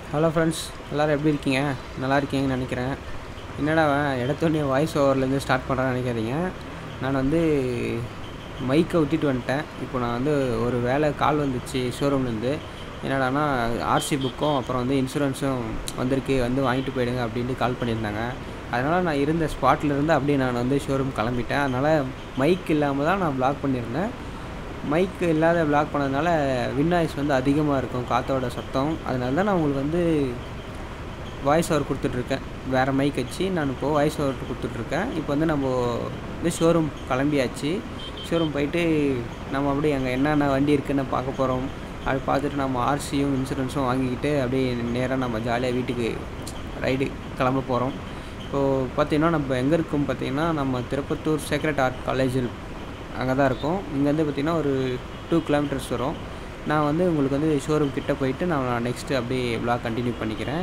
hello friends எல்லோரும் எப்படி இருக்கீங்க நல்லா இருக்கீங்கன்னு நினைக்கிறேன் என்னடா அவன் எடுத்தோடனே வாய்ஸ் ஓவர்லேருந்து ஸ்டார்ட் பண்ணுறான்னு நினைக்காதீங்க நான் வந்து மைக்கை விட்டுட்டு வந்துட்டேன் இப்போ நான் வந்து ஒரு வேலை கால் வந்துச்சு ஷோரூம்லேருந்து என்னடானா ஆர்சி புக்கும் அப்புறம் வந்து இன்சூரன்ஸும் வந்திருக்கு வந்து வாங்கிட்டு போயிடுங்க அப்படின்ட்டு கால் பண்ணியிருந்தாங்க அதனால் நான் இருந்த ஸ்பாட்டில் இருந்து அப்படியே நான் வந்து ஷோரூம் கிளம்பிட்டேன் அதனால் மைக் இல்லாமல் தான் நான் ப்ளாக் பண்ணியிருந்தேன் மைக் இல்லாத ப்ளாக் பண்ணதுனால வின்னாய்ஸ் வந்து அதிகமாக இருக்கும் காற்றோட சத்தம் அதனால தான் நான் உங்களுக்கு வந்து வாய்ஸ் ஓவர் கொடுத்துட்ருக்கேன் வேறு மைக் வச்சு நான் இப்போது வாய்ஸ் ஓவர் கொடுத்துட்ருக்கேன் இப்போ வந்து நம்ம வந்து ஷோரூம் கிளம்பியாச்சு ஷோரூம் போயிட்டு நம்ம அப்படியே அங்கே என்னென்ன வண்டி இருக்குன்னு பார்க்க போகிறோம் அது பார்த்துட்டு நம்ம ஆர்சியும் இன்சூரன்ஸும் வாங்கிக்கிட்டு அப்படியே நேராக நம்ம ஜாலியாக வீட்டுக்கு ரைடு கிளம்ப போகிறோம் இப்போது பார்த்தீங்கன்னா நம்ம எங்கே இருக்கோம் பார்த்தீங்கன்னா நம்ம திருப்பத்தூர் சேக்ரட் ஆர்ட் காலேஜில் அங்கே தான் இருக்கும் இங்கேருந்து பார்த்திங்கன்னா ஒரு டூ கிலோமீட்டர்ஸ் வரும் நான் வந்து உங்களுக்கு வந்து ஷோரூம் கிட்டே போயிட்டு நான் நெக்ஸ்ட்டு அப்படியே விளாக் கண்டினியூ பண்ணிக்கிறேன்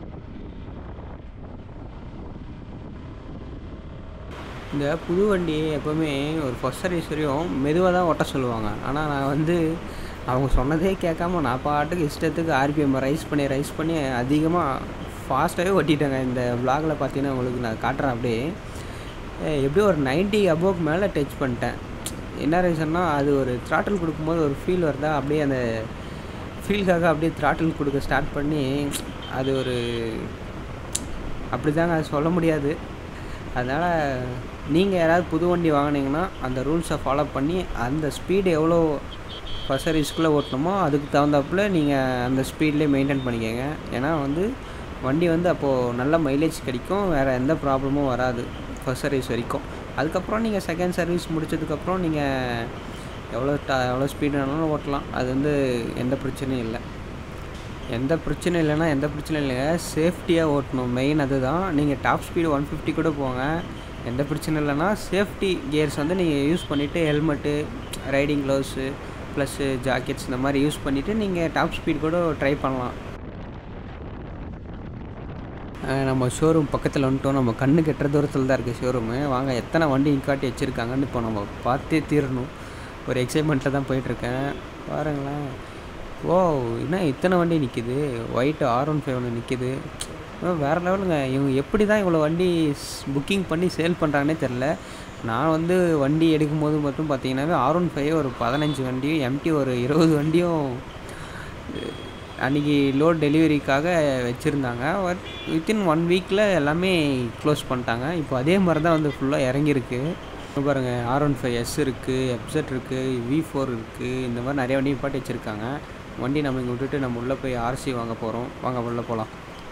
இந்த புது வண்டியை எப்போவுமே ஒரு ஃபஸ்ட் சர்வீஸ் வரையும் மெதுவாக தான் ஓட்ட சொல்லுவாங்க ஆனால் நான் வந்து அவங்க சொன்னதே கேட்காம நான் பாட்டுக்கு இஷ்டத்துக்கு ஆர்பிஎம் ரைஸ் பண்ணி ரைஸ் பண்ணி அதிகமாக ஃபாஸ்ட்டாகவே ஓட்டிட்டேங்க இந்த விளாகில் பார்த்தீங்கன்னா உங்களுக்கு நான் காட்டுறேன் அப்படியே எப்படியும் ஒரு நைன்ட்டி அபோவ்க்கு மேலே டச் பண்ணிட்டேன் என்ன ரீசன்னா அது ஒரு த்ராட்டில் கொடுக்கும்போது ஒரு ஃபீல் வருதா அப்படியே அந்த ஃபீல்காக அப்படியே த்ராட்டில் கொடுக்க ஸ்டார்ட் பண்ணி அது ஒரு அப்படி தாங்க அது சொல்ல முடியாது அதனால் நீங்கள் யாராவது புது வண்டி வாங்கினீங்கன்னா அந்த ரூல்ஸை ஃபாலோ பண்ணி அந்த ஸ்பீடு எவ்வளோ ஃபஸ்ட் சர்வீஸ்க்குள்ளே ஓட்டணுமோ அதுக்கு தகுந்தாப்புல நீங்கள் அந்த ஸ்பீட்லேயே மெயின்டைன் பண்ணிக்கோங்க ஏன்னா வந்து வண்டி வந்து அப்போது நல்ல மைலேஜ் கிடைக்கும் வேறு எந்த ப்ராப்ளமும் வராது ஃபஸ்ட் சர்வீஸ் வரைக்கும் அதுக்கப்புறம் நீங்கள் செகண்ட் சர்வீஸ் முடித்ததுக்கப்புறம் நீங்கள் எவ்வளோ டா எவ்வளோ ஸ்பீடு வேணாலும் ஓட்டலாம் அது வந்து எந்த பிரச்சனையும் இல்லை எந்த பிரச்சனையும் இல்லைன்னா எந்த பிரச்சனையும் இல்லைங்க சேஃப்டியாக ஓட்டணும் மெயின் அதுதான் நீங்கள் டாப் ஸ்பீடு ஒன் ஃபிஃப்டி கூட போங்க எந்த பிரச்சனையும் இல்லைன்னா சேஃப்டி கியர்ஸ் வந்து நீங்கள் யூஸ் பண்ணிவிட்டு helmet riding gloves plus jackets இந்த மாதிரி யூஸ் பண்ணிவிட்டு நீங்கள் டாப் ஸ்பீட் கூட ட்ரை பண்ணலாம் நம்ம ஷோரூம் பக்கத்தில் வந்துட்டோம் நம்ம கண்ணு கெட்டுற தூரத்தில் தான் இருக்குது ஷோரூமு வாங்க எத்தனை வண்டி நிக்காட்டி வச்சுருக்காங்கன்னு இப்போ நம்ம பார்த்தே தீரணும் ஒரு எக்ஸைட்மெண்ட்டில் தான் போயிட்டுருக்கேன் பாருங்களேன் ஓ என்ன இத்தனை வண்டி நிற்கிது ஒயிட் ஆர் ஒன் ஃபைவ் ஒன்று நிற்கிது வேறு லெவலுங்க இவங்க எப்படி தான் இவ்வளோ வண்டி புக்கிங் பண்ணி சேல் பண்ணுறாங்கன்னே தெரில நான் வந்து வண்டி எடுக்கும்போது மட்டும் பார்த்தீங்கன்னாவே ஆர் ஒன் ஃபைவ் ஒரு பதினஞ்சு வண்டியும் எம்டி ஒரு இருபது வண்டியும் அன்றைக்கி லோட் டெலிவரிக்காக வச்சுருந்தாங்க பட் வித்தின் ஒன் வீக்கில் எல்லாமே க்ளோஸ் பண்ணிட்டாங்க இப்போ அதே மாதிரி தான் வந்து ஃபுல்லாக இறங்கியிருக்கு பாருங்கள் ஆர் ஒன் ஃபைவ் எஸ் இருக்குது எப்செட் இருக்குது வி ஃபோர் இருக்குது இந்த மாதிரி நிறைய வண்டி பாட்டு வச்சுருக்காங்க வண்டி நம்ம இங்கே விட்டுட்டு நம்ம உள்ளே போய் ஆர்சி வாங்க போகிறோம் வாங்க உள்ளே போகலாம்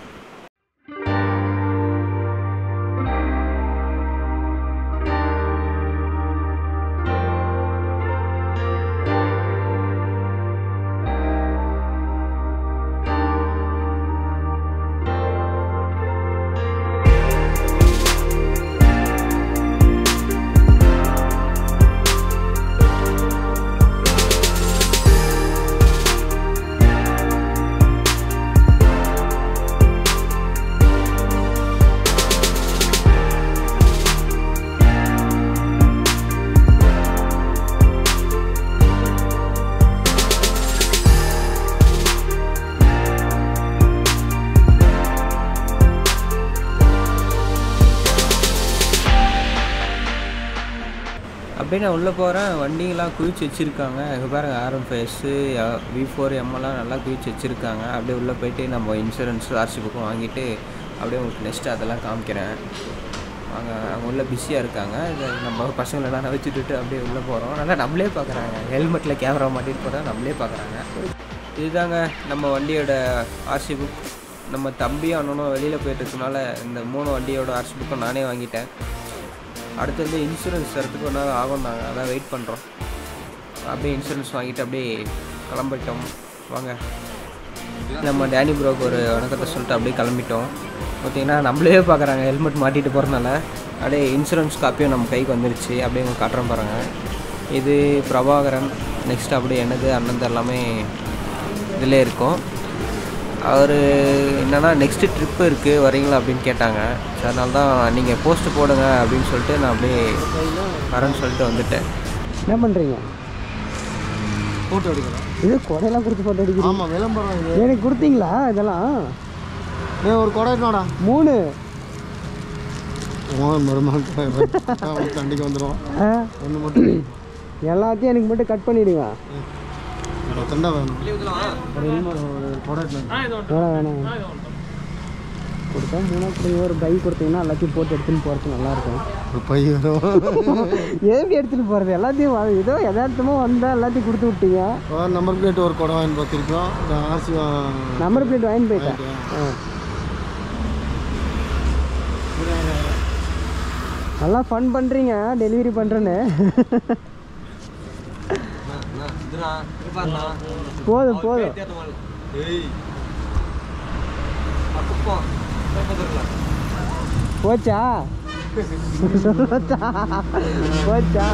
அப்படியே நான் உள்ளே போகிறேன் வண்டிங்கெலாம் குவிச்சு வச்சுருக்காங்க இங்கே பாருங்கள் ஆர்எம் ஃபேஸு வி ஃபோர் எம்எல்லாம் நல்லா குவிச்சு வச்சுருக்காங்க அப்படியே உள்ளே போயிட்டு நம்ம இன்சூரன்ஸ் ஆர்சி புக்கும் வாங்கிட்டு அப்படியே உங்களுக்கு நெக்ஸ்ட்டு அதெல்லாம் காமிக்கிறேன் அவங்க அவங்க உள்ளே பிஸியாக இருக்காங்க இதை நம்ம பசங்களெல்லாம் நான் வச்சுட்டு அப்படியே உள்ளே போகிறோம் நல்லா நம்மளே பார்க்குறாங்க ஹெல்மெட்டில் கேமரா மாட்டிட்டு போகிறோம் நம்மளே பார்க்குறாங்க இதுதாங்க நம்ம வண்டியோட ஆர்சி புக் நம்ம தம்பியும் அண்ணனும் வெளியில் போயிட்டுருக்கனால இந்த மூணு வண்டியோட ஆர்சி புக்கும் நானே வாங்கிட்டேன் அடுத்து வந்து இன்சூரன்ஸ் தரத்துக்கு ஒரு நாள் ஆகும் நாங்கள் அதான் வெயிட் பண்ணுறோம் அப்படியே இன்சூரன்ஸ் வாங்கிட்டு அப்படியே கிளம்பிட்டோம் வாங்க நம்ம டேனி ப்ரோக்கு ஒரு வணக்கத்தை சொல்லிட்டு அப்படியே கிளம்பிட்டோம் பார்த்தீங்கன்னா நம்மளே பார்க்குறாங்க ஹெல்மெட் மாட்டிட்டு போகிறனால அப்படியே இன்சூரன்ஸ் காப்பியும் நம்ம கைக்கு வந்துருச்சு அப்படியே உங்களுக்கு காட்டுறோம் பாருங்கள் இது பிரபாகரன் நெக்ஸ்ட் அப்படியே என்னது அண்ணன் எல்லாமே இதிலே இருக்கும் அவர் என்னென்னா நெக்ஸ்ட்டு ட்ரிப்பு இருக்குது வரீங்களா அப்படின்னு கேட்டாங்க ஸோ அதனால தான் நீங்கள் போஸ்ட்டு போடுங்க அப்படின்னு சொல்லிட்டு நான் அப்படியே வரேன்னு சொல்லிட்டு வந்துட்டேன் என்ன பண்ணுறீங்க ஃபோட்டோ எடுக்கிறோம் இது கொடையெல்லாம் கொடுத்து ஃபோட்டோ எடுக்கிறீங்க ஆமாம் விளம்பரம் இது எனக்கு கொடுத்தீங்களா இதெல்லாம் நீ ஒரு குடம் எடுத்துடா மூணு மருமகன் தண்டிக்கு வந்துடும் ஆ ஒன்று மட்டும் எல்லாத்தையும் எனக்கு மட்டும் கட் பண்ணிவிடுங்க எனக்கு தண்டை வேணும் ஒரு விளம்பரம், ஒரு குடம் எடுத்து வேணாம் வேணாம் கொடுத்தா மூணா கொடுங்க ஒரு பை கொடுத்தீங்கன்னா எல்லாத்தையும் போட்டு எடுத்துன்னு போகிறது நல்லாயிருக்கும் ஒரு பை வரும் எப்படி எடுத்துகிட்டு போகிறது எல்லாத்தையும் வா- ஏதோ யதார்த்தமாக வந்தால் எல்லாத்தையும் கொடுத்து விட்டீங்க ஒரு நம்பர் பிளேட் ஒரு குடம் வாங்கி பார்த்துருக்கோம் இந்த ஆர்சி நம்பர் பிளேட் வாங்கி போயிட்டேன் ஆ நல்லா ஃபன் பண்ணுறீங்க டெலிவரி பண்ணுறேன்னு போதும் போதும் போச்சா போச்சா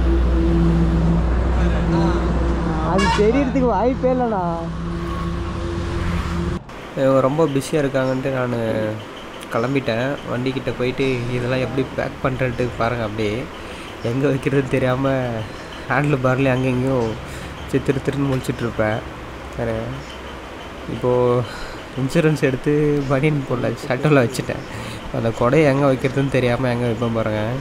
அது தெரியறதுக்கு வாய்ப்பே இல்லைண்ணா ரொம்ப பிஸியாக இருக்காங்கன்ட்டு நான் கிளம்பிட்டேன் வண்டிக்கிட்ட போயிட்டு இதெல்லாம் எப்படி பேக் பண்ணுறேன்ட்டு பாருங்கள் அப்படியே எங்கே வைக்கிறதுன்னு தெரியாமல் ஹேண்டில் பார்லேயே அங்கே இங்கேயும் சி- திரு திருன்னு முழிச்சிட்ருப்பேன் வேறு இப்போது இன்சூரன்ஸ் எடுத்து பனியன் போடல ஷட்டரில் வச்சுட்டேன் அந்த கொடையை எங்கே வைக்கிறதுன்னு தெரியாமல் எங்கே வைப்பேன் பாருங்கள்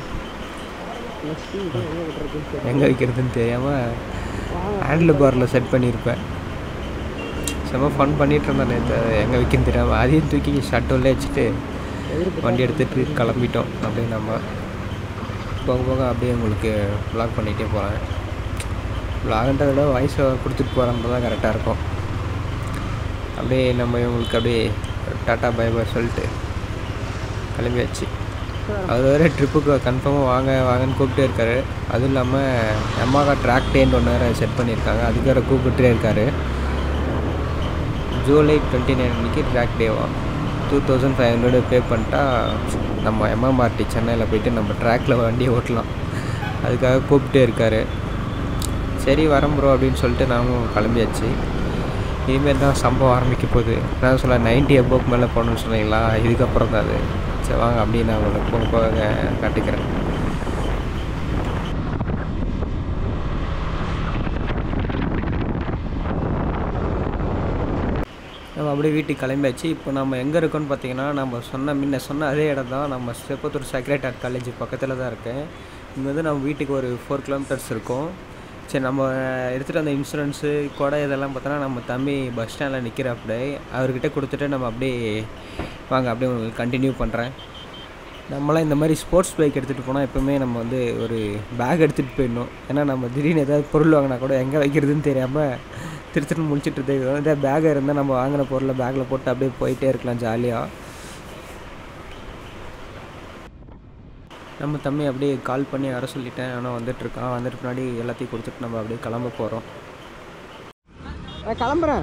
எங்கே வைக்கிறதுன்னு தெரியாமல் ஹேண்டில் பாரில் செட் பண்ணியிருப்பேன் செம்ம ஃபன் பண்ணிகிட்டு இருந்தேன் நேற்று எங்கே வைக்கன்னு தெரியாமல் அதையும் தூக்கி ஷட்டோலே வச்சுட்டு வண்டி எடுத்துகிட்டு கிளம்பிட்டோம் அப்படியே நம்ம போக போக அப்படியே உங்களுக்கு வ்ளாக் பண்ணிகிட்டே போகிறேன் வ்ளாக்ன்றத விட வாய்ஸ் கொடுத்துட்டு போகிறது தான் கரெக்டாக இருக்கும் அப்படியே நம்ம இவங்களுக்கு அப்படியே டாட்டா பை பை சொல்லிட்டு கிளம்பியாச்சு அவர் வேறு ட்ரிப்புக்கு கன்ஃபார்மாக வாங்க வாங்கன்னு கூப்பிட்டே இருக்காரு அதுவும் இல்லாமல் எம்மாக்கா ட்ராக் டேன்னு ஒன்று வேறு செட் பண்ணியிருக்காங்க அதுக்கு வேறு கூப்பிட்டே இருக்காரு ஜூலை டுவெண்ட்டி நைன் அன்றைக்கி ட்ராக் டேவா two thousand five hundred pay பண்ணிட்டா நம்ம எம்எம்ஆர்டி சென்னையில் போயிட்டு நம்ம ட்ராக்கில் வண்டியை ஓட்டலாம் அதுக்காக கூப்பிட்டே இருக்காரு சரி வரேன் ப்ரோ அப்படின்னு சொல்லிட்டு நானும் கிளம்பியாச்சு இனிமேல் தான் சம்பவம் ஆரம்பிக்க போகுது நான் சொல்ல நைன்ட்டி அபோக் மேலே போகணுன்னு சொன்னீங்களா இதுக்கப்புறம் தான் அது சரி வாங்க அப்படியே நான் உங்களுக்கு போக போக காட்டிக்கிறேன் நம்ம அப்படியே வீட்டுக்கு கிளம்பியாச்சு இப்போ நம்ம எங்கே இருக்கோம்னு பார்த்தீங்கன்னா நம்ம சொன்ன முன்ன சொன்ன அதே இடம் தான் நம்ம செப்பத்தூர் சக்ரேட் ஆர்ட் காலேஜ் பக்கத்தில் தான் இருக்கேன் இங்கே வந்து நம்ம வீட்டுக்கு ஒரு ஃபோர் கிலோமீட்டர்ஸ் இருக்கும் சரி நம்ம எடுத்துகிட்டு வந்த இன்சூரன்ஸு கொடை இதெல்லாம் பார்த்தோன்னா நம்ம தம்பி பஸ் ஸ்டாண்டில் நிற்கிறாப்புல அவர்கிட்ட கொடுத்துட்டு நம்ம அப்படியே வாங்க அப்படியே உங்களுக்கு கண்டினியூ பண்ணுறேன் நம்மளாம் இந்த மாதிரி ஸ்போர்ட்ஸ் பைக் எடுத்துகிட்டு போனால் எப்போவுமே நம்ம வந்து ஒரு பேக் எடுத்துகிட்டு போயிடணும் ஏன்னா நம்ம திடீர்னு ஏதாவது பொருள் வாங்கினா கூட எங்கே வைக்கிறதுன்னு தெரியாமல் திரு திருன்னு முடிச்சிட்டு இருக்கோம் இதே பேக் இருந்தால் நம்ம வாங்கின பொருளை பேக்கில் போட்டு அப்படியே போயிட்டே இருக்கலாம் ஜாலியாக நம்ம தம்பி அப்படியே கால் பண்ணி வர சொல்லிட்டேன் ஆனால் வந்துட்டுருக்கான் வந்துட்டு முன்னாடி எல்லாத்தையும் கொடுத்துட்டு நம்ம அப்படியே கிளம்ப போகிறோம் கிளம்புறேன்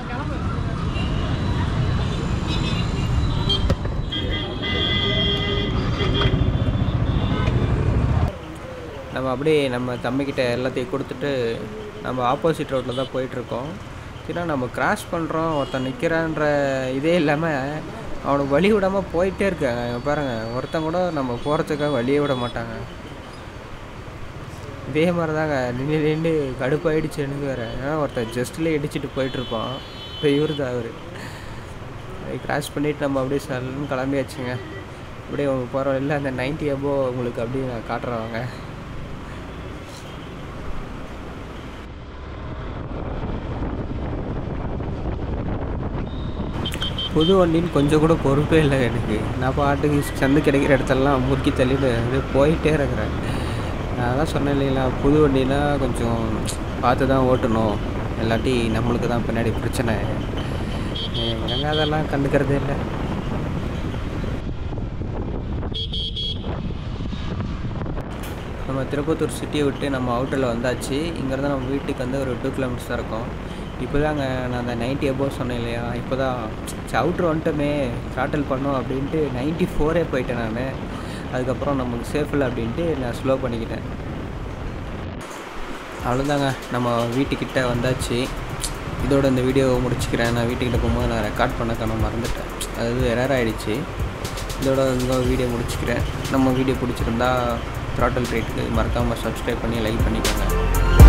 நம்ம அப்படியே நம்ம தம்பிக்கிட்ட எல்லாத்தையும் கொடுத்துட்டு நம்ம ஆப்போசிட் ரோட்டில் தான் போயிட்டுருக்கோம் ஏன்னா நம்ம கிராஸ் பண்ணுறோம் ஒருத்தன் நிற்கிறான்ற இதே இல்லாமல் அவனுக்கு வழி விடாமல் போயிட்டே இருக்காங்க இங்க பாருங்க ஒருத்தன் கூட நம்ம போகிறதுக்காக வழியே விட மாட்டாங்க இதே மாதிரி தாங்க நின்று நின்று கடுப்பாயிடுச்சு எனக்கு வேறு ஏன்னா ஒருத்தன் ஜஸ்ட்லேயே இடிச்சிட்டு போயிட்டுருப்பான் இப்போ இவர் தான் அவர் கிராஸ் பண்ணிவிட்டு நம்ம அப்படியே சல்லுன்னு கிளம்பியாச்சுங்க அப்படியே அவங்க போகிற வழியில் அந்த நைன்ட்டி அபோ உங்களுக்கு அப்படியே நான் காட்டுறேன் வாங்க புது வண்டின்னு கொஞ்சம் கூட பொறுப்பே இல்லை எனக்கு நான் பாட்டுக்கு சந்து கிடைக்கிற இடத்தெல்லாம் முறுக்கி தள்ளிட்டு அப்படியே போயிட்டே இருக்கிறேன் நான் தான் சொன்னேன் இல்லைங்களா புது வண்டினா கொஞ்சம் பார்த்து தான் ஓட்டணும் இல்லாட்டி நம்மளுக்கு தான் பின்னாடி பிரச்சனை எங்க அதெல்லாம் கண்டுக்கிறதே இல்லை நம்ம திருப்பத்தூர் சிட்டியை விட்டு நம்ம அவுட்டரில் வந்தாச்சு இங்கேருந்து நம்ம வீட்டுக்கு வந்து ஒரு டூ கிலோமீட்டர்ஸ் தான் இருக்கும் இப்போ தாங்க நான் அந்த நைன்ட்டி அபோவ் சொன்னேன் இல்லையா இப்போ தான் அவுட்ரு வந்துட்டோமே ட்ராட்டல் பண்ணோம் அப்படின்ட்டு நைன்ட்டி ஃபோரே போயிட்டேன் நான் அதுக்கப்புறம் நமக்கு சேஃப் இல்லை அப்படின்ட்டு நான் ஸ்லோ பண்ணிக்கிட்டேன் அவ்வளோதாங்க நம்ம வீட்டுக்கிட்ட வந்தாச்சு இதோட இந்த வீடியோ முடிச்சுக்கிறேன் நான் வீட்டுக்கிட்ட போகும்போது நான் ரெக்கார்ட் பண்ண காண மறந்துட்டேன் அதாவது எரர் ஆகிடுச்சு இதோட இந்த வீடியோ முடிச்சுக்கிறேன் நம்ம வீடியோ பிடிச்சிருந்தா த்ராட்டல் ரேட்டுக்கு மறக்காமல் சப்ஸ்கிரைப் பண்ணி லைக் பண்ணிக்கோங்க